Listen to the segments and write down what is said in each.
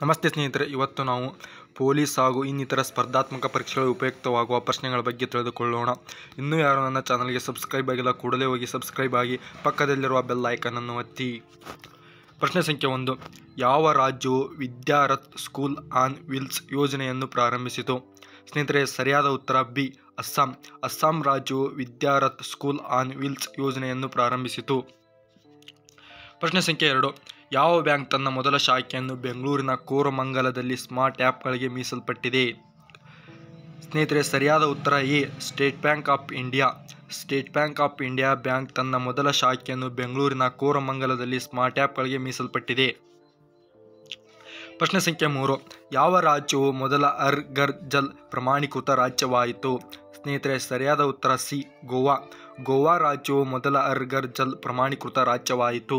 ನಮಸ್ತೆ ಸ್ನೇಹಿತರೆ ಇವತ್ತು ನಾವು ಪೊಲೀಸ್ ಹಾಗೂ ಇನ್ನಿತರ ಸ್ಪರ್ಧಾತ್ಮಕ ಪರೀಕ್ಷೆಗಳಿಗೆ ಉಪಯುಕ್ತವಾಗುವ ಪ್ರಶ್ನೆಗಳ ಬಗ್ಗೆ ತಿಳಿದುಕೊಳ್ಳೋಣ ಇನ್ನೂ ಯಾರು ನನ್ನ ಚಾನಲ್ಗೆ ಸಬ್ಸ್ಕ್ರೈಬ್ ಆಗಿಲ್ಲ ಕೂಡಲೇ ಹೋಗಿ ಸಬ್ಸ್ಕ್ರೈಬ್ ಆಗಿ ಪಕ್ಕದಲ್ಲಿರುವ ಬೆಲ್ ಐಕನನ್ನು ಒತ್ತಿ ಪ್ರಶ್ನೆ ಸಂಖ್ಯೆ ಒಂದು ಯಾವ ರಾಜ್ಯವು ವಿದ್ಯಾರಥ್ ಸ್ಕೂಲ್ ಆನ್ ವೀಲ್ಸ್ ಯೋಜನೆಯನ್ನು ಪ್ರಾರಂಭಿಸಿತು ಸ್ನೇಹಿತರೆ ಸರಿಯಾದ ಉತ್ತರ ಬಿ ಅಸ್ಸಾಂ ಅಸ್ಸಾಂ ರಾಜ್ಯವು ವಿದ್ಯಾರಥ್ ಸ್ಕೂಲ್ ಆನ್ ವೀಲ್ಸ್ ಯೋಜನೆಯನ್ನು ಪ್ರಾರಂಭಿಸಿತು ಪ್ರಶ್ನೆ ಸಂಖ್ಯೆ ಎರಡು ಯಾವ ಬ್ಯಾಂಕ್ ತನ್ನ ಮೊದಲ ಶಾಖೆಯನ್ನು ಬೆಂಗಳೂರಿನ ಕೋರಮಂಗಲದಲ್ಲಿ ಸ್ಮಾರ್ಟ್ ಆ್ಯಪ್ಗಳಿಗೆ ಮೀಸಲ್ಪಟ್ಟಿದೆ ಸ್ನೇಹಿತರೆ ಸರಿಯಾದ ಉತ್ತರ A State Bank of India State Bank of India bank ತನ್ನ ಮೊದಲ ಶಾಖೆಯನ್ನು ಬೆಂಗಳೂರಿನ ಕೋರಮಂಗಲದಲ್ಲಿ ಸ್ಮಾರ್ಟ್ ಆ್ಯಪ್ಗಳಿಗೆ ಮೀಸಲ್ಪಟ್ಟಿದೆ ಪ್ರಶ್ನೆ ಸಂಖ್ಯೆ ಮೂರು ಯಾವ ರಾಜ್ಯವು ಮೊದಲ ಅರ್ ಗರ್ ಜಲ್ ಪ್ರಮಾಣೀಕೃತ ರಾಜ್ಯವಾಯಿತು ಸ್ನೇಹಿತರೆ ಸರಿಯಾದ ಉತ್ತರ ಸಿ ಗೋವಾ ಗೋವಾ ರಾಜ್ಯವು ಮೊದಲ ಅರ್ ಗರ್ ಜಲ್ ಪ್ರಮಾಣೀಕೃತ ರಾಜ್ಯವಾಯಿತು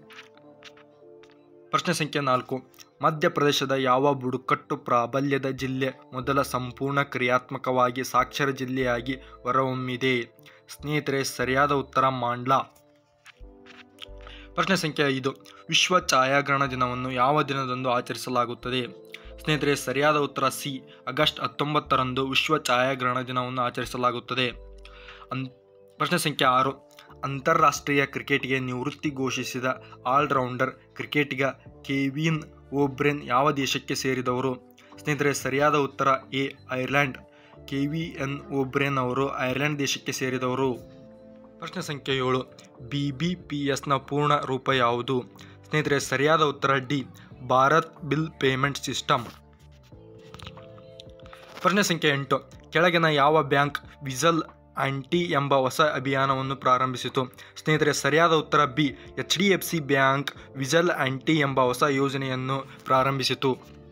ಪ್ರಶ್ನೆ ಸಂಖ್ಯೆ ನಾಲ್ಕು ಮಧ್ಯಪ್ರದೇಶದ ಯಾವ ಬುಡಕಟ್ಟು ಪ್ರಾಬಲ್ಯದ ಜಿಲ್ಲೆ ಮೊದಲ ಸಂಪೂರ್ಣ ಕ್ರಿಯಾತ್ಮಕವಾಗಿ ಸಾಕ್ಷರ ಜಿಲ್ಲೆಯಾಗಿ ಹೊರಹೊಮ್ಮಿದೆ ಸ್ನೇಹಿತರೆ ಸರಿಯಾದ ಉತ್ತರ ಮಾಂಡ್ಲಾ ಪ್ರಶ್ನೆ ಸಂಖ್ಯೆ ಐದು ವಿಶ್ವ ಛಾಯಾಗ್ರಹಣ ದಿನವನ್ನು ಯಾವ ದಿನದಂದು ಆಚರಿಸಲಾಗುತ್ತದೆ ಸ್ನೇಹಿತರೆ ಸರಿಯಾದ ಉತ್ತರ ಸಿ ಆಗಸ್ಟ್ ಹತ್ತೊಂಬತ್ತರಂದು ವಿಶ್ವ ಛಾಯಾಗ್ರಹಣ ದಿನವನ್ನು ಆಚರಿಸಲಾಗುತ್ತದೆ ಅನ್ ಪ್ರಶ್ನೆ ಸಂಖ್ಯೆ ಆರು ಅಂತಾರಾಷ್ಟ್ರೀಯ ಕ್ರಿಕೆಟ್ಗೆ ನಿವೃತ್ತಿ ಘೋಷಿಸಿದ ಆಲ್ರೌಂಡರ್ ಕ್ರಿಕೆಟಿಗ ಕೆವಿನ್ ಓಬ್ರೆನ್ ಯಾವ ದೇಶಕ್ಕೆ ಸೇರಿದವರು ಸ್ನೇಹಿತರೆ ಸರಿಯಾದ ಉತ್ತರ A Ireland Kevin O'Brien ಅವರು ಐರ್ಲೆಂಡ್ ದೇಶಕ್ಕೆ ಸೇರಿದವರು ಪ್ರಶ್ನೆ ಸಂಖ್ಯೆ ಏಳು ಬಿ ಬಿ ಪಿ ಎಸ್ನ ಪೂರ್ಣ ರೂಪ ಯಾವುದು ಸ್ನೇಹಿತರೆ ಸರಿಯಾದ ಉತ್ತರ D Bharat bill payment system ಪ್ರಶ್ನೆ ಸಂಖ್ಯೆ ಎಂಟು ಕೆಳಗಿನ ಯಾವ ಬ್ಯಾಂಕ್ ವಿಸಲ್ ಆಂಟಿ ಎಂಬ ಹೊಸ ಅಭಿಯಾನವನ್ನು ಪ್ರಾರಂಭಿಸಿತು ಸ್ನೇಹಿತರೆ ಸರಿಯಾದ ಉತ್ತರ B H D F C bank vigil aunty ಎಂಬ ಹೊಸ ಯೋಜನೆಯನ್ನು ಪ್ರಾರಂಭಿಸಿತು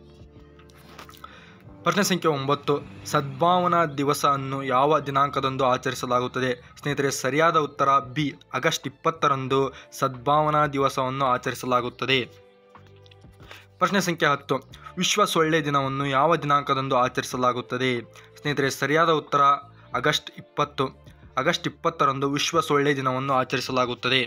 ಪ್ರಶ್ನೆ ಸಂಖ್ಯೆ ಒಂಬತ್ತು ಸದ್ಭಾವನಾ ದಿವಸ ಅನ್ನು ಯಾವ ದಿನಾಂಕದಂದು ಆಚರಿಸಲಾಗುತ್ತದೆ ಸ್ನೇಹಿತರೆ ಸರಿಯಾದ ಉತ್ತರ ಬಿ ಆಗಸ್ಟ್ ಇಪ್ಪತ್ತರಂದು ಸದ್ಭಾವನಾ ದಿವಸವನ್ನು ಆಚರಿಸಲಾಗುತ್ತದೆ ಪ್ರಶ್ನೆ ಸಂಖ್ಯೆ ಹತ್ತು ವಿಶ್ವ ಸೊಳ್ಳೆ ದಿನವನ್ನು ಯಾವ ದಿನಾಂಕದಂದು ಆಚರಿಸಲಾಗುತ್ತದೆ ಸ್ನೇಹಿತರೆ ಸರಿಯಾದ ಉತ್ತರ ಆಗಸ್ಟ್ ಇಪ್ಪತ್ತು ಆಗಸ್ಟ್ ಇಪ್ಪತ್ತರಂದು ವಿಶ್ವ ಸೊಳ್ಳೆ ದಿನವನ್ನು ಆಚರಿಸಲಾಗುತ್ತದೆ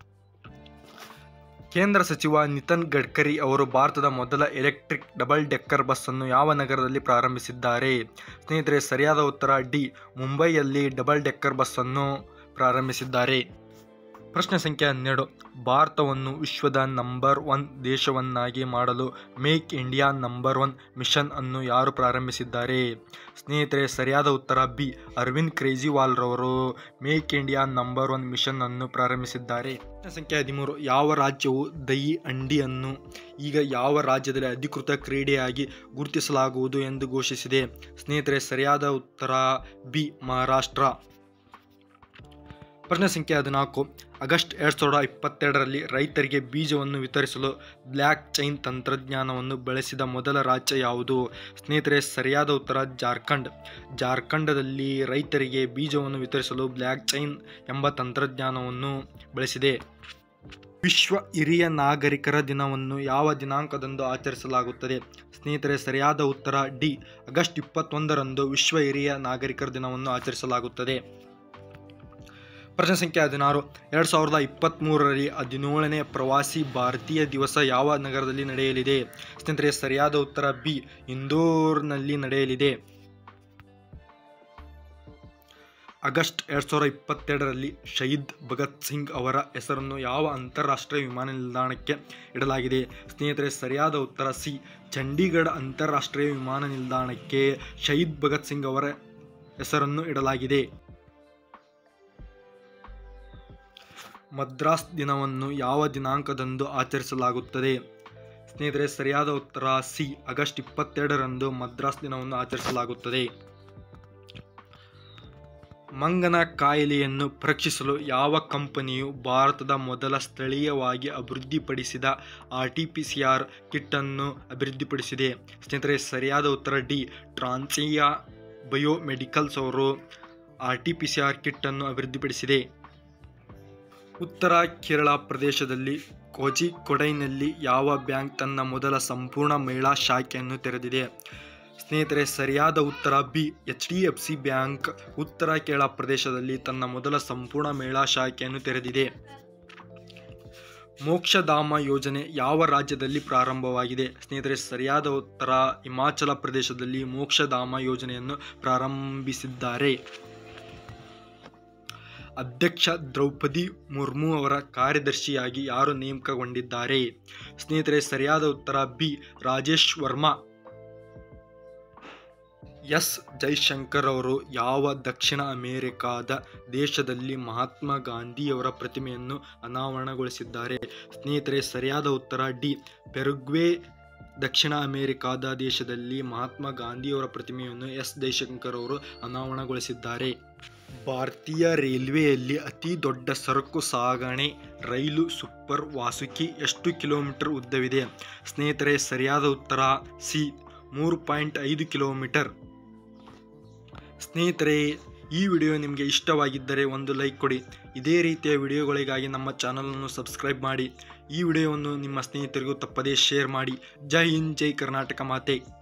ಕೇಂದ್ರ ಸಚಿವ ನಿತಿನ್ ಗಡ್ಕರಿ ಅವರು ಭಾರತದ ಮೊದಲ ಎಲೆಕ್ಟ್ರಿಕ್ ಡಬಲ್ ಡೆಕ್ಕರ್ ಬಸ್ ಅನ್ನು ಯಾವ ನಗರದಲ್ಲಿ ಪ್ರಾರಂಭಿಸಿದ್ದಾರೆ ಸ್ನೇಹಿತರೆ ಸರಿಯಾದ ಉತ್ತರ ಡಿ ಮುಂಬೈಯಲ್ಲಿ ಡಬಲ್ ಡೆಕ್ಕರ್ ಬಸ್ ಅನ್ನು ಪ್ರಾರಂಭಿಸಿದ್ದಾರೆ ಪ್ರಶ್ನೆ ಸಂಖ್ಯೆ ಹನ್ನೆರಡು ಭಾರತವನ್ನು ವಿಶ್ವದ ನಂಬರ್ ಒನ್ ದೇಶವನ್ನಾಗಿ ಮಾಡಲು make India number one mission ಅನ್ನು ಯಾರು ಪ್ರಾರಂಭಿಸಿದ್ದಾರೆ ಸ್ನೇಹಿತರೆ ಸರಿಯಾದ ಉತ್ತರ ಬಿ ಅರವಿಂದ್ ಕೇಜ್ರಿವಾಲ್ರವರು make India number one mission ಅನ್ನು ಪ್ರಾರಂಭಿಸಿದ್ದಾರೆ ಪ್ರಶ್ನೆ ಸಂಖ್ಯೆ ಹದಿಮೂರು ಯಾವ ರಾಜ್ಯವು ದಹಿ ಅಂಡಿಯನ್ನು ಈಗ ಯಾವ ರಾಜ್ಯದಲ್ಲಿ ಅಧಿಕೃತ ಕ್ರೀಡೆಯಾಗಿ ಗುರುತಿಸಲಾಗುವುದು ಎಂದು ಘೋಷಿಸಿದೆ ಸ್ನೇಹಿತರೆ ಸರಿಯಾದ ಉತ್ತರ ಬಿ ಮಹಾರಾಷ್ಟ್ರ ಪ್ರಶ್ನೆ ಸಂಖ್ಯೆ ಹದಿನಾಲ್ಕು ಆಗಸ್ಟ್ ಎರಡು ಸಾವಿರದ ಇಪ್ಪತ್ತೆರಡರಲ್ಲಿ ರೈತರಿಗೆ ಬೀಜವನ್ನು ವಿತರಿಸಲು ಬ್ಲ್ಯಾಕ್ ಚೈನ್ ತಂತ್ರಜ್ಞಾನವನ್ನು ಬಳಸಿದ ಮೊದಲ ರಾಜ್ಯ ಯಾವುದು ಸ್ನೇಹಿತರೆ ಸರಿಯಾದ ಉತ್ತರ ಜಾರ್ಖಂಡ್ ಜಾರ್ಖಂಡದಲ್ಲಿ ರೈತರಿಗೆ ಬೀಜವನ್ನು ವಿತರಿಸಲು ಬ್ಲ್ಯಾಕ್ ಚೈನ್ ಎಂಬ ತಂತ್ರಜ್ಞಾನವನ್ನು ಬಳಸಿದೆ ವಿಶ್ವ ಹಿರಿಯ ನಾಗರಿಕರ ದಿನವನ್ನು ಯಾವ ದಿನಾಂಕದಂದು ಆಚರಿಸಲಾಗುತ್ತದೆ ಸ್ನೇಹಿತರೆ ಸರಿಯಾದ ಉತ್ತರ ಡಿ ಆಗಸ್ಟ್ ಇಪ್ಪತ್ತೊಂದರಂದು ವಿಶ್ವ ಹಿರಿಯ ನಾಗರಿಕರ ದಿನವನ್ನು ಆಚರಿಸಲಾಗುತ್ತದೆ ಪ್ರಶ್ನೆ ಸಂಖ್ಯೆ ಹದಿನಾರು ಎರಡು ಸಾವಿರದ ಇಪ್ಪತ್ತ್ಮೂರರಲ್ಲಿ ಹದಿನೇಳನೇ ಪ್ರವಾಸಿ ಭಾರತೀಯ ದಿವಸ ಯಾವ ನಗರದಲ್ಲಿ ನಡೆಯಲಿದೆ ಸ್ನೇಹಿತರೆ ಸರಿಯಾದ ಉತ್ತರ ಬಿ ಇಂದೋರ್ನಲ್ಲಿ ನಡೆಯಲಿದೆ ಆಗಸ್ಟ್ ಎರಡು ಸಾವಿರದ ಇಪ್ಪತ್ತೆರಡರಲ್ಲಿ ಶಹೀದ್ ಭಗತ್ ಸಿಂಗ್ ಅವರ ಹೆಸರನ್ನು ಯಾವ ಅಂತಾರಾಷ್ಟ್ರೀಯ ವಿಮಾನ ನಿಲ್ದಾಣಕ್ಕೆ ಇಡಲಾಗಿದೆ ಸ್ನೇಹಿತರೆ ಸರಿಯಾದ ಉತ್ತರ ಸಿ ಚಂಡೀಗಢ ಅಂತಾರಾಷ್ಟ್ರೀಯ ವಿಮಾನ ನಿಲ್ದಾಣಕ್ಕೆ ಶಹೀದ್ ಭಗತ್ ಸಿಂಗ್ ಅವರ ಹೆಸರನ್ನು ಇಡಲಾಗಿದೆ ಮದ್ರಾಸ್ ದಿನವನ್ನು ಯಾವ ದಿನಾಂಕದಂದು ಆಚರಿಸಲಾಗುತ್ತದೆ ಸ್ನೇಹಿತರೆ ಸರಿಯಾದ ಉತ್ತರ ಸಿ ಆಗಸ್ಟ್ ಇಪ್ಪತ್ತೆರಡರಂದು ಮದ್ರಾಸ್ ದಿನವನ್ನು ಆಚರಿಸಲಾಗುತ್ತದೆ ಮಂಗನ ಕಾಯಿಲೆಯನ್ನು ಪರೀಕ್ಷಿಸಲು ಯಾವ ಕಂಪನಿಯು ಭಾರತದ ಮೊದಲ ಸ್ಥಳೀಯವಾಗಿ ಅಭಿವೃದ್ಧಿಪಡಿಸಿದ R T P C R ಕಿಟ್ಟನ್ನು ಅಭಿವೃದ್ಧಿಪಡಿಸಿದೆ ಸ್ನೇಹಿತರೆ ಸರಿಯಾದ ಉತ್ತರ ಡಿ ಟ್ರಾನ್ಸಿಯಾ ಬಯೋಮೆಡಿಕಲ್ಸ್ ಅವರು ಆರ್ ಟಿ ಪಿ ಸಿ ಆರ್ ಕಿಟ್ಟನ್ನು ಅಭಿವೃದ್ಧಿಪಡಿಸಿದೆ ಉತ್ತರ ಕೇರಳ ಪ್ರದೇಶದಲ್ಲಿ ಕೋಜಿಕೊಡೈನಲ್ಲಿ ಯಾವ ಬ್ಯಾಂಕ್ ತನ್ನ ಮೊದಲ ಸಂಪೂರ್ಣ ಮಹಿಳಾ ಶಾಖೆಯನ್ನು ತೆರೆದಿದೆ ಸ್ನೇಹಿತರೆ ಸರಿಯಾದ ಉತ್ತರ B H D F C bank ಉತ್ತರ ಕೇರಳ ಪ್ರದೇಶದಲ್ಲಿ ತನ್ನ ಮೊದಲ ಸಂಪೂರ್ಣ ಮಹಿಳಾ ಶಾಖೆಯನ್ನು ತೆರೆದಿದೆ ಮೋಕ್ಷಧಾಮ ಯೋಜನೆ ಯಾವ ರಾಜ್ಯದಲ್ಲಿ ಪ್ರಾರಂಭವಾಗಿದೆ ಸ್ನೇಹಿತರೆ ಸರಿಯಾದ ಉತ್ತರ ಹಿಮಾಚಲ ಪ್ರದೇಶದಲ್ಲಿ ಮೋಕ್ಷಧಾಮ ಯೋಜನೆಯನ್ನು ಪ್ರಾರಂಭಿಸಿದ್ದಾರೆ ಅಧ್ಯಕ್ಷ ದ್ರೌಪದಿ ಮುರ್ಮು ಅವರ ಕಾರ್ಯದರ್ಶಿಯಾಗಿ ಯಾರು ನೇಮಕಗೊಂಡಿದ್ದಾರೆ ಸ್ನೇಹಿತರೆ ಸರಿಯಾದ ಉತ್ತರ ಬಿ ರಾಜೇಶ್ ವರ್ಮಾ ಎಸ್ ಜೈಶಂಕರ್ ಅವರು ಯಾವ ದಕ್ಷಿಣ ಅಮೆರಿಕಾದ ದೇಶದಲ್ಲಿ ಮಹಾತ್ಮ ಗಾಂಧಿಯವರ ಪ್ರತಿಮೆಯನ್ನು ಅನಾವರಣಗೊಳಿಸಿದ್ದಾರೆ ಸ್ನೇಹಿತರೆ ಸರಿಯಾದ ಉತ್ತರ ಡಿ ಪೆರುಗ್ವೆ ದಕ್ಷಿಣ ಅಮೆರಿಕಾದ ದೇಶದಲ್ಲಿ ಮಹಾತ್ಮ ಗಾಂಧಿಯವರ ಪ್ರತಿಮೆಯನ್ನು ಎಸ್ ಜೈಶಂಕರ್ ಅವರು ಅನಾವರಣಗೊಳಿಸಿದ್ದಾರೆ ಭಾರತೀಯ ರೈಲ್ವೆಯಲ್ಲಿ ಅತಿ ದೊಡ್ಡ ಸರಕು ಸಾಗಣೆ ರೈಲು ಸೂಪರ್ ವಾಸುಕಿ ಎಷ್ಟು ಕಿಲೋಮೀಟರ್ ಉದ್ದವಿದೆ ಸ್ನೇಹಿತರೆ ಸರಿಯಾದ ಉತ್ತರ ಸಿ ಮೂರು ಪಾಯಿಂಟ್ ಐದು ಕಿಲೋಮೀಟರ್ ಸ್ನೇಹಿತರೆ ಈ ವಿಡಿಯೋ ನಿಮಗೆ ಇಷ್ಟವಾಗಿದ್ದರೆ ಒಂದು ಲೈಕ್ ಕೊಡಿ ಇದೇ ರೀತಿಯ ವಿಡಿಯೋಗಳಿಗಾಗಿ ನಮ್ಮ ಚಾನಲನ್ನು ಸಬ್ಸ್ಕ್ರೈಬ್ ಮಾಡಿ ಈ ವಿಡಿಯೋವನ್ನು ನಿಮ್ಮ ಸ್ನೇಹಿತರಿಗೂ ತಪ್ಪದೇ ಶೇರ್ ಮಾಡಿ ಜೈ ಹಿಂದ್ ಜೈ ಕರ್ನಾಟಕ ಮಾತೆ